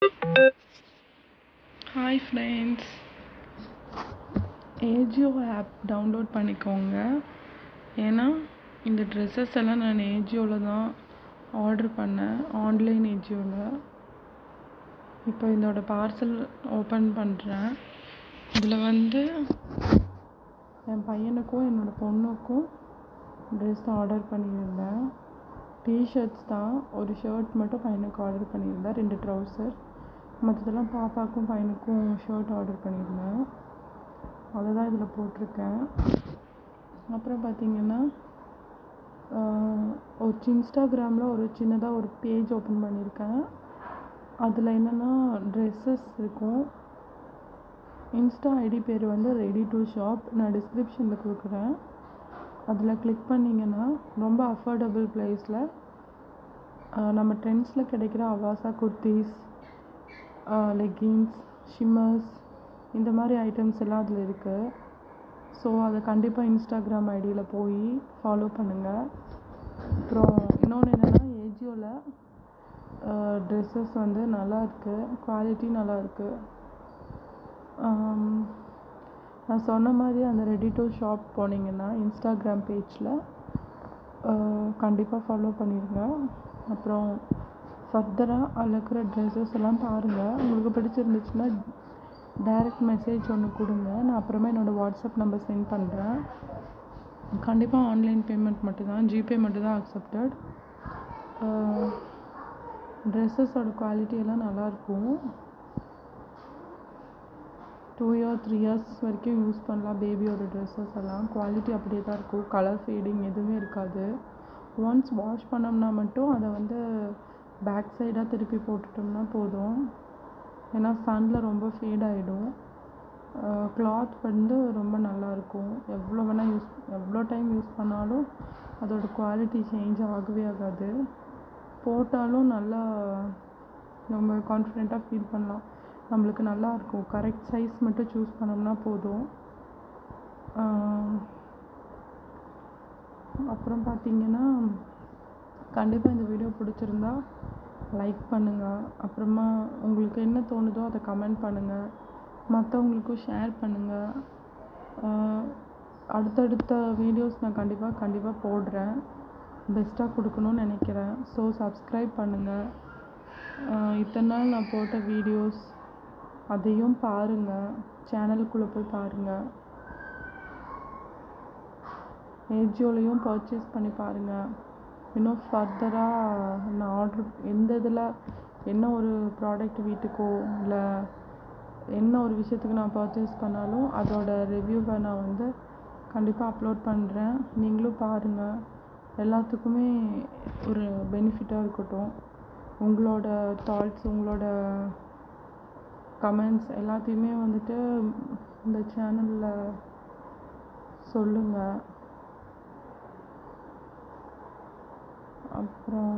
hi friends AJIO app download பண்ணிக்கோங்க ஏன்னா இந்த ட்ரெஸ்ஸஸ் எல்லாம் நான் ஏஜியோவில் தான் ஆர்டர் பண்ணேன் ஆன்லைன் ஏஜியோவில் இப்போ இதோட பார்சல் ஓப்பன் பண்ணுறேன் இதில் வந்து என் பையனுக்கும் என்னோடய பொண்ணுக்கும் ட்ரெஸ் ஆர்டர் பண்ணியிருந்தேன் டிஷர்ட்ஸ் தான் ஒரு ஷர்ட் மட்டும் பையனுக்கு ஆர்டர் பண்ணியிருந்தேன் ரெண்டு ட்ரௌசர் மற்றதெல்லாம் பாப்பாவுக்கும் பையனுக்கும் ஷர்ட் ஆர்டர் பண்ணியிருந்தேன் அதை தான் இதில் போட்டிருக்கேன் அப்புறம் பார்த்திங்கன்னா ஒரு இன்ஸ்டாகிராமில் ஒரு சின்னதாக ஒரு பேஜ் ஓப்பன் பண்ணியிருக்கேன் அதில் என்னென்னா ட்ரெஸ்ஸஸ் இருக்கும் இன்ஸ்டா ஐடி பேர் வந்து ரெடி டு ஷாப் நான் டிஸ்கிரிப்ஷனில் கொடுக்குறேன் அதில் கிளிக் பண்ணிங்கன்னா ரொம்ப அஃபோர்டபுள் ப்ரைஸில் நம்ம ட்ரெண்ட்ஸில் கிடைக்கிற அவாசா குர்த்திஸ் லெகின்ஸ் ஷிம்மர்ஸ் இந்த மாதிரி ஐட்டம்ஸ் எல்லாம் அதில் இருக்குது ஸோ அதை கண்டிப்பாக இன்ஸ்டாகிராம் ஐடியில் போய் ஃபாலோ பண்ணுங்கள் அப்புறம் இன்னொன்று என்னென்னா ஏஜியோவில் ட்ரெஸ்ஸஸ் வந்து நல்லா இருக்குது குவாலிட்டி நல்லா இருக்குது நான் சொன்ன மாதிரி அந்த ரெடி டு ஷாப் போனீங்கன்னா இன்ஸ்டாகிராம் பேஜில் கண்டிப்பாக ஃபாலோ பண்ணிடுங்க அப்புறம் ஃபர்தராக அதில் இருக்கிற ட்ரெஸ்ஸஸ் எல்லாம் பாருங்கள் உங்களுக்கு பிடிச்சிருந்துச்சுன்னா டைரக்ட் மெசேஜ் ஒன்று கொடுங்க நான் அப்புறமா என்னோடய வாட்ஸ்அப் நம்பர் சென்ட் பண்ணுறேன் கண்டிப்பாக ஆன்லைன் பேமெண்ட் மட்டும்தான் ஜிபே மட்டும்தான் அக்செப்டட் ட்ரெஸ்ஸஸோட குவாலிட்டி எல்லாம் நல்லாயிருக்கும் டூ இயர் த்ரீ இயர்ஸ் வரைக்கும் யூஸ் பண்ணலாம் பேபியோட ட்ரெஸ்ஸஸ் எல்லாம் குவாலிட்டி அப்படியே தான் இருக்கும் கலர் ஃபேடிங் எதுவுமே இருக்காது ஒன்ஸ் வாஷ் பண்ணோம்னா மட்டும் அதை வந்து பேக் சைடாக திருப்பி போட்டுட்டோம்னா போதும் ஏன்னா சனில் ரொம்ப ஃபேட் ஆகிடும் கிளாத் வந்து ரொம்ப நல்லாயிருக்கும் எவ்வளோ வேணால் யூஸ் எவ்வளோ டைம் யூஸ் பண்ணாலும் அதோட குவாலிட்டி சேஞ்ச் ஆகவே ஆகாது போட்டாலும் நல்லா நம்ம கான்ஃபிடெண்ட்டாக ஃபீல் பண்ணலாம் நம்மளுக்கு நல்லாயிருக்கும் கரெக்ட் சைஸ் மட்டும் சூஸ் பண்ணோம்னா போதும் அப்புறம் பார்த்திங்கன்னா கண்டிப்பாக இந்த வீடியோ பிடிச்சிருந்தா லைக் பண்ணுங்கள் அப்புறமா உங்களுக்கு என்ன தோணுதோ அதை கமெண்ட் பண்ணுங்கள் மற்றவங்களுக்கும் ஷேர் பண்ணுங்கள் அடுத்தடுத்த வீடியோஸ் நான் கண்டிப்பாக கண்டிப்பாக போடுறேன் பெஸ்ட்டாக கொடுக்கணும்னு நினைக்கிறேன் ஸோ சப்ஸ்கிரைப் பண்ணுங்கள் இத்தனை நாள் நான் போட்ட வீடியோஸ் அதையும் பாருங்கள் சேனலுக்குள்ளே போய் பாருங்கள் ஏஜியோலையும் பர்ச்சேஸ் பண்ணி பாருங்கள் இன்னும் ஃபர்தராக நான் ஆர்டர் எந்த இதில் என்ன ஒரு ப்ராடக்ட் வீட்டுக்கோ இல்லை என்ன ஒரு விஷயத்துக்கு நான் பர்ச்சேஸ் பண்ணாலும் அதோட ரிவ்யூவை நான் வந்து கண்டிப்பாக அப்லோட் பண்ணுறேன் நீங்களும் பாருங்கள் எல்லாத்துக்குமே ஒரு பெனிஃபிட்டாக இருக்கட்டும் உங்களோட தாட்ஸ் உங்களோட கமெண்ட்ஸ் எல்லாத்தையுமே வந்துட்டு இந்த சேனலில் சொல்லுங்கள் அப்புறம்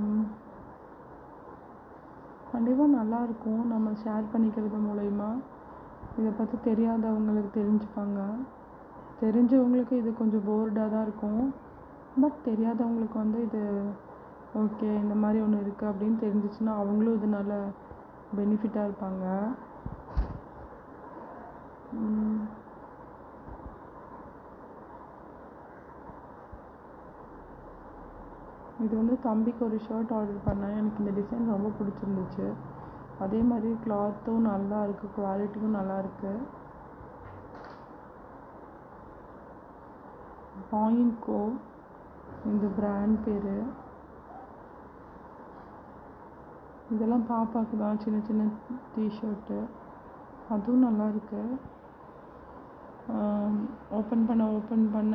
கண்டிப்பாக நல்லாயிருக்கும் நம்ம ஷேர் பண்ணிக்கிறது மூலயமா இதை பற்றி தெரியாதவங்களுக்கு தெரிஞ்சுப்பாங்க தெரிஞ்சவங்களுக்கு இது கொஞ்சம் போர்டாக தான் இருக்கும் பட் தெரியாதவங்களுக்கு வந்து இது ஓகே இந்த மாதிரி ஒன்று இருக்குது அப்படின்னு தெரிஞ்சிச்சுன்னா அவங்களும் இதனால் பெனிஃபிட்டாக இருப்பாங்க இது வந்து தம்பிக்கு ஒரு ஷர்ட் ஆர்டர் பண்ணேன் எனக்கு இந்த டிசைன் ரொம்ப பிடிச்சிருந்துச்சு அதே மாதிரி கிளாத்தும் நல்லா இருக்குது குவாலிட்டியும் நல்லா இருக்குது பாயின்கோ இந்த பிராண்ட் பேர் இதெல்லாம் பாப்பாவுக்கு தான் சின்ன சின்ன டிஷர்ட்டு அதுவும் நல்லா இருக்கு ஓப்பன் பண்ண ஓப்பன் பண்ண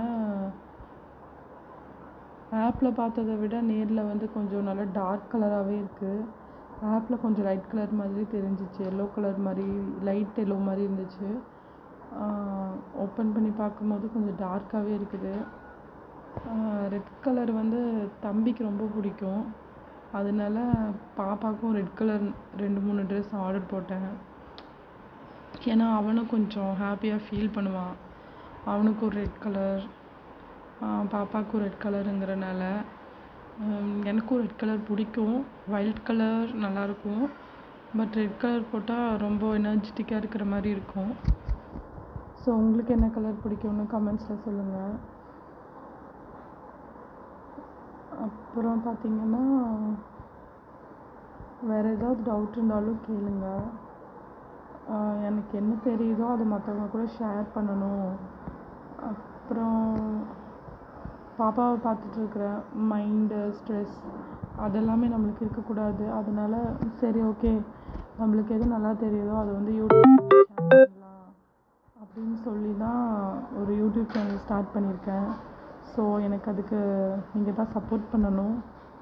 ஆப்பில் பார்த்ததை விட நேரில் வந்து கொஞ்சம் நல்லா டார்க் கலராகவே இருக்குது ஆப்பில் கொஞ்சம் லைட் கலர் மாதிரி தெரிஞ்சிச்சு எல்லோ கலர் மாதிரி லைட் எல்லோ மாதிரி இருந்துச்சு ஓப்பன் பண்ணி பார்க்கும்போது கொஞ்சம் டார்க்காகவே இருக்குது ரெட் கலர் வந்து தம்பிக்கு ரொம்ப பிடிக்கும் அதனால பாப்பாவுக்கும் ரெட் கலர் ரெண்டு மூணு ட்ரெஸ் ஆர்டர் போட்டேன் ஏன்னா அவனும் கொஞ்சம் ஹாப்பியாக ஃபீல் பண்ணுவான் அவனுக்கும் ரெட் கலர் பாப்பாவுக்கும் ரெட் கலருங்கிறனால எனக்கும் ரெட் கலர் பிடிக்கும் வைலட் கலர் நல்லாயிருக்கும் பட் ரெட் கலர் போட்டால் ரொம்ப எனர்ஜெட்டிக்காக இருக்கிற மாதிரி இருக்கும் ஸோ உங்களுக்கு என்ன கலர் பிடிக்கும்னு கமெண்ட்ஸில் சொல்லுங்கள் அப்புறம் பார்த்தீங்கன்னா வேறு ஏதாவது டவுட் இருந்தாலும் கேளுங்க ஆஹ் எனக்கு என்ன தெரியுதோ அதை மற்றவங்க கூட ஷேர் பண்ணணும் அப்புறம் பாப்பாவை பார்த்துட்டு இருக்கிறேன் மைண்டு ஸ்ட்ரெஸ் அதெல்லாமே நம்மளுக்கு இருக்கக்கூடாது அதனால சரி ஓகே நம்மளுக்கு எது நல்லா தெரியுதோ அதை வந்து யூடியூப் ஷேர் பண்ணலாம் அப்படின்னு சொல்லி தான் ஒரு யூடியூப் சேனல் ஸ்டார்ட் பண்ணியிருக்கேன் ஸோ எனக்கு அதுக்கு நீங்கள் தான் சப்போர்ட் பண்ணணும்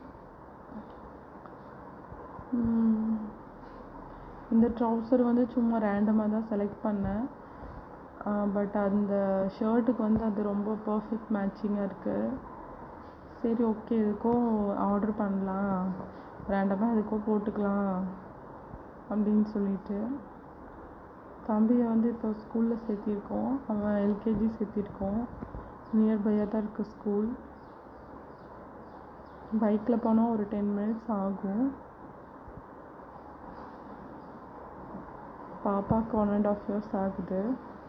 உம், இந்த ட்ரௌசர் வந்து சும்மா ரேண்டமாக தான் செலக்ட் பண்ணேன் பட் அந்த ஷர்ட்டுக்கு வந்து அது ரொம்ப பர்ஃபெக்ட் மேட்சிங்காக இருக்குது சரி ஓகே எதுக்கும் ஆர்டர் பண்ணலாம் ரேண்டமாக எதுக்கோ போட்டுக்கலாம் அப்படின்னு சொல்லிட்டு தம்பியை வந்து இப்போ ஸ்கூலில் சேர்த்திருக்கோம் அவன் எல்கேஜி சேர்த்திருக்கோம் நியர்பையாக தான் இருக்குது ஸ்கூல் பைக்கில் போனால் ஒரு டென் மினிட்ஸ் ஆகும் பாப்பாவுக்கு ஒன் அண்ட் ஆஃப் இயர்ஸ் ஆகுது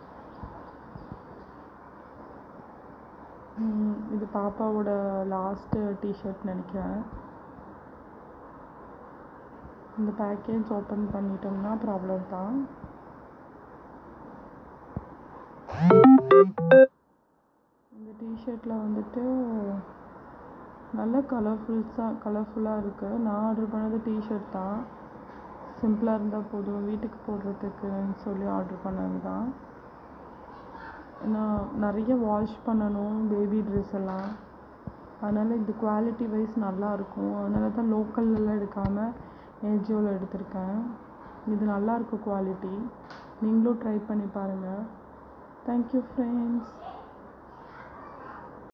ம், இது பாப்பாவோட லாஸ்ட்டு டிஷர்ட் நினைக்கிறேன் இந்த பேக்கேஜ் ஓப்பன் பண்ணிட்டோம்னா ப்ராப்ளம் தான் இந்த டிஷர்ட்டில் வந்துட்டு நல்ல கலர்ஃபுல்ஸாக கலர்ஃபுல்லாக இருக்குது நான் ஆர்டர் பண்ணது டிஷர்ட் தான் சிம்பிளாக இருந்தால் போதும் வீட்டுக்கு போடுறதுக்குன்னு சொல்லி ஆர்டர் பண்ணது தான் நான் நிறைய வாஷ் பண்ணணும் பேபி ட்ரெஸ் எல்லாம் அதனால் இது குவாலிட்டி வைஸ் நல்லா இருக்கும் அதனால தான் லோக்கல்லலாம் எடுக்காமல் ஏஜியோவில் எடுத்திருக்கேன் இது நல்லா இருக்கு குவாலிட்டி நீங்களும் ட்ரை பண்ணி பாருங்கள் தேங்க்யூ ஃப்ரெண்ட்ஸ்